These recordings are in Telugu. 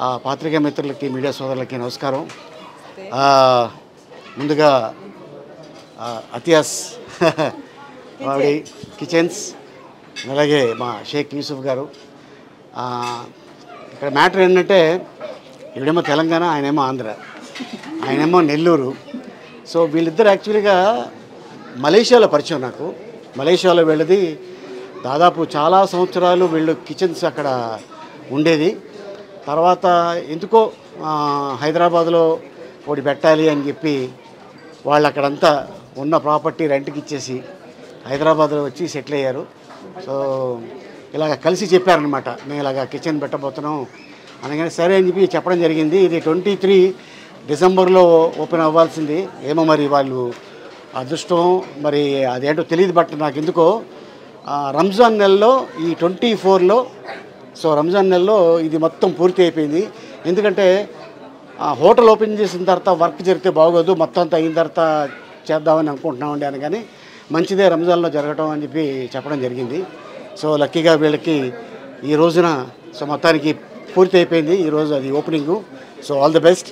ఆ, పాత్రికేయ మిత్రులకి మీడియా సోదరులకి నమస్కారం ఆ, ముందుగా ఆ, అతియాస్ ఆవిడ కిచెన్స్ అలాగే మా షేక్ యూసుఫ్ గారు ఆ, ఇక్కడ మ్యాటర్ ఏంటంటే ఈవిడేమో తెలంగాణ ఆయనేమో ఆంధ్ర ఆయనేమో నెల్లూరు సో వీళ్ళిద్దరు యాక్చువల్గా మలేషియాలో పరిచయం నాకు మలేషియాలో వెళ్ళది దాదాపు చాలా సంవత్సరాలు వీళ్ళు కిచెన్స్ అక్కడ ఉండేది తర్వాత ఎందుకో ఆ, హైదరాబాద్లో ఒకటి పెట్టాలి అని చెప్పి వాళ్ళు అక్కడంతా ఉన్న ప్రాపర్టీ రెంట్కి ఇచ్చేసి హైదరాబాద్లో వచ్చి సెటిల్ అయ్యారు సో ఇలాగ కలిసి చెప్పారనమాట మేము ఇలాగ కిచెన్ పెట్టబోతున్నాం అనగానే సరే అని చెప్పి చెప్పడం జరిగింది ఇది ట్వంటీ త్రీ డిసెంబర్లో ఓపెన్ అవ్వాల్సింది ఏమో మరి వాళ్ళు అదృష్టం మరి అదేంటో తెలియదు బట్ నాకు ఎందుకో ఆ, రంజాన్ నెలలో ఈ ట్వంటీ ఫోర్లో సో రంజాన్ నెలలో ఇది మొత్తం పూర్తి అయిపోయింది ఎందుకంటే ఆ హోటల్ ఓపెన్ చేసిన తర్వాత వర్క్ జరిగితే బాగోదు మొత్తం అంతా అయిన తర్వాత చేద్దామని అనుకుంటున్నామండి అని కానీ మంచిదే రంజాన్లో జరగటం అని చెప్పి చెప్పడం జరిగింది సో లక్కీగా వీళ్ళకి ఈ రోజున సో మొత్తానికి పూర్తి అయిపోయింది ఈరోజు అది opening so all the best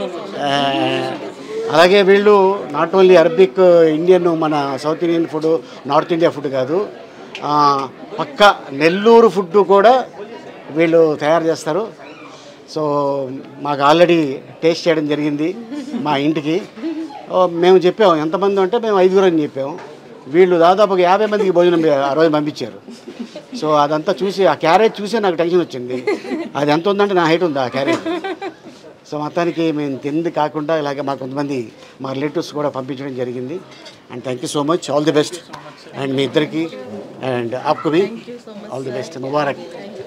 అలాగే వీళ్ళు నాట్ ఓన్లీ అరబిక్ ఇండియన్ మన south Indian food north India food కాదు ఆ, పక్క నెల్లూరు ఫుడ్ కూడా వీళ్ళు తయారు చేస్తారు సో మాకు ఆల్రెడీ టేస్ట్ చేయడం జరిగింది మా ఇంటికి ఓ, మేము చెప్పాము ఎంతమంది అంటే మేము ఐదుగురు అని చెప్పాము వీళ్ళు దాదాపు ఒక యాభై మందికి భోజనం ఆ రోజు పంపించారు సో అదంతా చూసి ఆ క్యారేజ్ చూసి నాకు టెన్షన్ వచ్చింది అది ఎంత ఉందంటే నా హైట్ ఉంది ఆ క్యారేజ్ సో మొత్తానికి మేము తింది కాకుండా ఇలాగ మా కొంతమంది మా రిలేటివ్స్ కూడా పంపించడం జరిగింది and thank you so much all the best and మీ ఇద్దరికి అండ్ ఆప్కు బి ఆల్ ది బెస్ట్ ముబారక్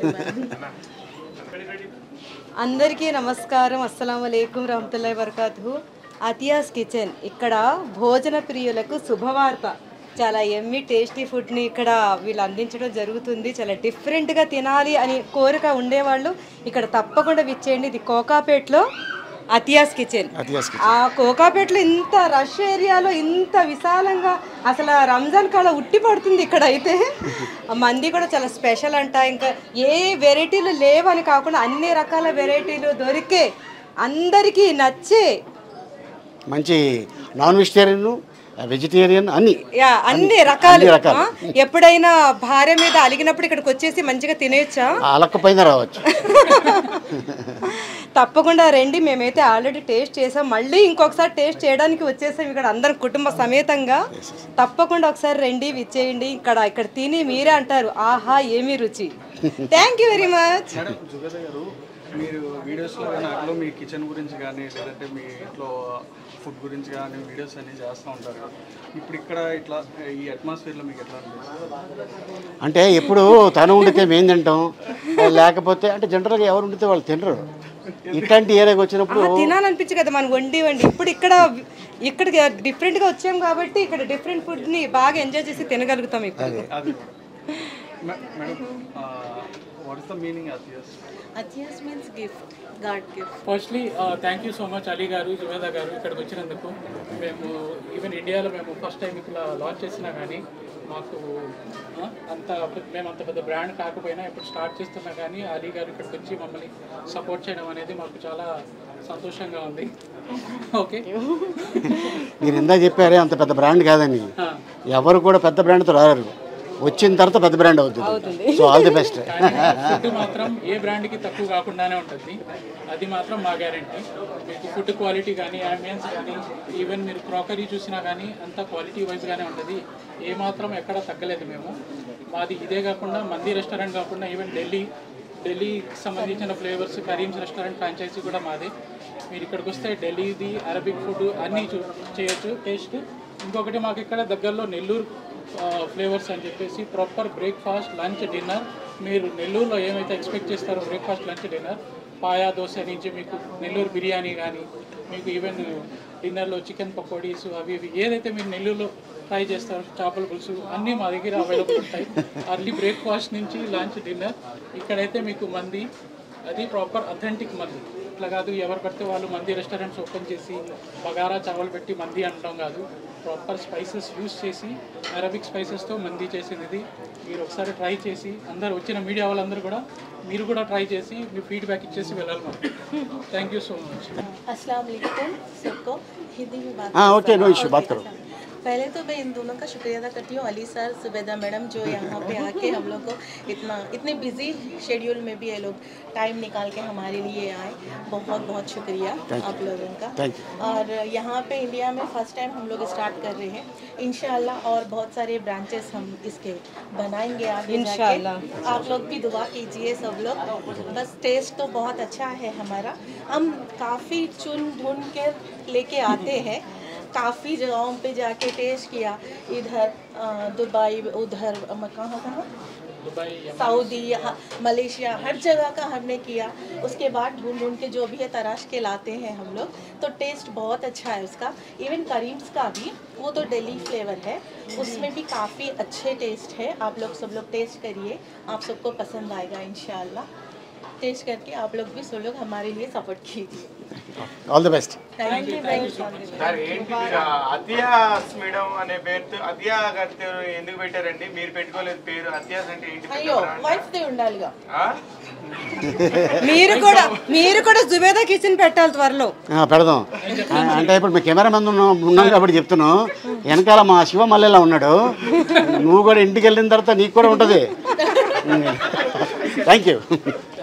అందరికీ నమస్కారం అస్సలం వలైకుం రహమతుల్లా వరకాతు అతియాస్ కిచెన్ ఇక్కడ భోజన ప్రియులకు శుభవార్త చాలా ఎమ్మి టేస్టీ ఫుడ్ని ఇక్కడ వీళ్ళు అందించడం జరుగుతుంది చాలా డిఫరెంట్గా తినాలి అని కోరిక ఉండేవాళ్ళు ఇక్కడ తప్పకుండా విచ్చేయండి ఇది కోకాపేట్లో అతియాస్ కిచెన్ అతియాస్ ఆ కోకాపేటలో ఇంత రష్ ఏరియాలో ఇంత విశాలంగా అసలు ఆ రంజాన్ కాల ఉట్టి పడుతుంది ఇక్కడ అయితే ఆ మంది కూడా చాలా స్పెషల్ అంట ఇంకా ఏ వెరైటీలు లేవని కాకుండా అన్ని రకాల వెరైటీలు దొరికే అందరికీ నచ్చే మంచి నాన్ వెజిటేరియన్ వెజిటేరియన్ అన్ని యా అన్ని రకాలు అన్ని రకాలు. ఆ, ఎప్పుడైనా భార్య మీద అలిగినప్పుడు ఇక్కడికి వచ్చేసి మంచిగా తినేయచ్చా అలక్క పైన రావచ్చు తప్పకుండా రండి మేమైతే ఆల్రెడీ టేస్ట్ చేసాం మళ్ళీ ఇంకొకసారి టేస్ట్ చేయడానికి వచ్చేసాం ఇక్కడ అందరం కుటుంబ సమేతంగా తప్పకుండా ఒకసారి రండి విచ్చేయండి ఇక్కడ ఇక్కడ తిని మీరే అంటారు ఆహా ఏమి రుచి thank you very much madam Jugeda గారు మీరు వీడియోస్లో కానీ అట్లో మీ కిచెన్ గురించి కానీ లేదంటే మీ ఇంట్లో ఫుడ్ గురించి కానీ వీడియోస్ అన్ని చేస్తూ ఉంటారు కదా. ఇప్పుడు ఇక్కడ ఇట్లా ఈ అట్మాస్ఫియర్లో మీకు ఎట్లా అనిపిస్తుంది అంటే ఎప్పుడు తను వండితే మేము తింటాం లేకపోతే అంటే జనరల్గా ఎవరు వండితే వాళ్ళు తినరు ఇట్లాంటి ఏరియాకి వచ్చినప్పుడు ఆ, తినాలనిపించు కదా మనం వండి వండి ఇప్పుడు ఇక్కడ ఇక్కడికి డిఫరెంట్గా వచ్చాం కాబట్టి ఇక్కడ డిఫరెంట్ ఫుడ్ని బాగా ఎంజాయ్ చేసి తినగలుగుతాం ఇప్పుడు అది మే- madam what is the meaning Athiyas Athiyas means gift, God gift. Firstly thank you so much Ali గారు జువేదా గారు ఇక్కడికి వచ్చినందుకు మేము ఈవెన్ ఇండియాలో మేము ఫస్ట్ టైం ఇక్కడ లాంచ్ చేసినా కానీ మాకు ఆ, అంత మేము అంత పెద్ద బ్రాండ్ కాకపోయినా ఇప్పుడు స్టార్ట్ చేస్తున్నా కానీ అలీ గారు ఇక్కడికి వచ్చి మమ్మల్ని సపోర్ట్ చేయడం అనేది మాకు చాలా సంతోషంగా ఉంది ఓకే మీరు ఇందా చెప్పారే అంత పెద్ద బ్రాండ్ కాదని ఎవరు కూడా పెద్ద బ్రాండ్తో రారు వచ్చిన తర్వాత పెద్ద బ్రాండ్ అవుతుంది so all the best food మాత్రం ఏ బ్రాండ్కి తక్కువ కాకుండానే ఉంటుంది అది మాత్రం మా గ్యారంటీ మీకు ఫుడ్ క్వాలిటీ కానీ అంబియన్స్ కానీ ఈవెన్ మీరు క్రాకరీ చూసినా కానీ అంత క్వాలిటీ వైజ్గానే ఉంటుంది ఏ మాత్రం ఎక్కడ తగ్గలేదు మేము మాది ఇదే కాకుండా మంది రెస్టారెంట్ కాకుండా ఈవెన్ ఢిల్లీ ఢిల్లీకి సంబంధించిన ఫ్లేవర్స్ కరీమ్స్ రెస్టారెంట్ ఫ్రాంచైజీ కూడా మాదే మీరు ఇక్కడికి వస్తే ఢిల్లీది అరబిక్ ఫుడ్ అన్నీ చూ చేయొచ్చు టేస్ట్ ఇంకొకటి మాకు ఇక్కడ దగ్గరలో నెల్లూరు ఫ్లేవర్స్ అని చెప్పేసి ప్రాపర్ బ్రేక్ఫాస్ట్ లంచ్ డిన్నర్ మీరు నెల్లూరులో ఏమైతే ఎక్స్పెక్ట్ చేస్తారో breakfast lunch dinner paya dosa నుంచి మీకు నెల్లూరు బిర్యానీ కానీ మీకు ఈవెన్ డిన్నర్లో చికెన్ పకోడీస్ అవి ఇవి ఏదైతే మీరు నెల్లూరులో ట్రై చేస్తారో చేపల పులుసు అన్నీ మా దగ్గర అవైలబుల్ ఉంటాయి అర్లీ బ్రేక్ఫాస్ట్ నుంచి లంచ్ డిన్నర్ ఇక్కడైతే మీకు మంది అది ప్రాపర్ అథెంటిక్ మంది అట్లా కాదు ఎవరు పడితే వాళ్ళు మంది రెస్టారెంట్స్ ఓపెన్ చేసి బగారా చావల్ పెట్టి మంది అనడం కాదు ప్రాపర్ స్పైసెస్ యూస్ చేసి అరబిక్ స్పైసెస్తో మంది చేసింది ఇది మీరు ఒకసారి ట్రై చేసి అందరు వచ్చిన మీడియా వాళ్ళందరూ కూడా మీరు కూడా ట్రై చేసి మీ ఫీడ్బ్యాక్ ఇచ్చేసి వెళ్ళాలి మరి థ్యాంక్ యూ సో మచ్ अस्सलाम वालेकुम सबको हिंदी में बात हाँ, कर ओके, नो सकते हैं? इशू, ओके, बात करो। अच्छा। पहले तो मैं इन दोनों का शुक्रिया अदा करती हूँ अली सर सुबेदा मैडम जो यहाँ पे आके हम लोग को इतना इतने बिजी शेड्यूल में भी ये लोग टाइम निकाल के हमारे लिए आए बहुत बहुत शुक्रिया आप लोगों का Thank you. और यहाँ पे इंडिया में फर्स्ट टाइम हम लोग स्टार्ट कर रहे हैं इंशाल्लाह और बहुत सारे ब्रांचेस हम इसके बनाएंगे आगे इंशाल्लाह। जाके आप लोग भी दुआ कीजिए सब लोग बस टेस्ट तो बहुत अच्छा है हमारा हम काफ़ी चुन ढूंढ के लेके आते हैं काफ़ी जगहों पे जाके टेस्ट किया इधर अ, दुबई उधर अ, कहाँ कहाँ దుబాయ్ सऊदी यहाँ मलेशिया हर जगह का हमने किया उसके बाद ढूंढ ढूंढ के जो भी है तराश के लाते हैं हम लोग तो टेस्ट बहुत अच्छा है उसका इवन करीम्स का भी वो तो दिल्ली फ्लेवर है उसमें भी काफ़ी अच्छे टेस्ट है आप लोग सब लोग टेस्ट करिए आप सबको पसंद आएगा इन टेस्ट करके आप लोग भी सब लोग हमारे लिए सपोर्ट कीजिए all the best thank you very much sir ఏంటి మీరు అతియాస్ మేడం అనే పేరుతో అతియా గారితో ఎందుకు పెట్టారండి మీరు పెట్టుకోలేదు పేరు అతియాస్ అంటే ఏంటి అయ్యో వైఫ్ దే ఉండాలిగా ఆ? మీరు కూడా మీరు కూడా జుబేదా కిచెన్ పెట్టాలి త్వరలో ఆ, పెడదాం ఆ, అంటే ఇప్పుడు మీ కెమెరా మంది ఉన్నాం ఉన్నాం కాబట్టి చెప్తున్నాం వెనకాల మా శివ మల్లెలా ఉన్నాడు నువ్వు కూడా ఇంటికి వెళ్ళిన తర్వాత నీకు కూడా ఉంటుంది థ్యాంక్ యూ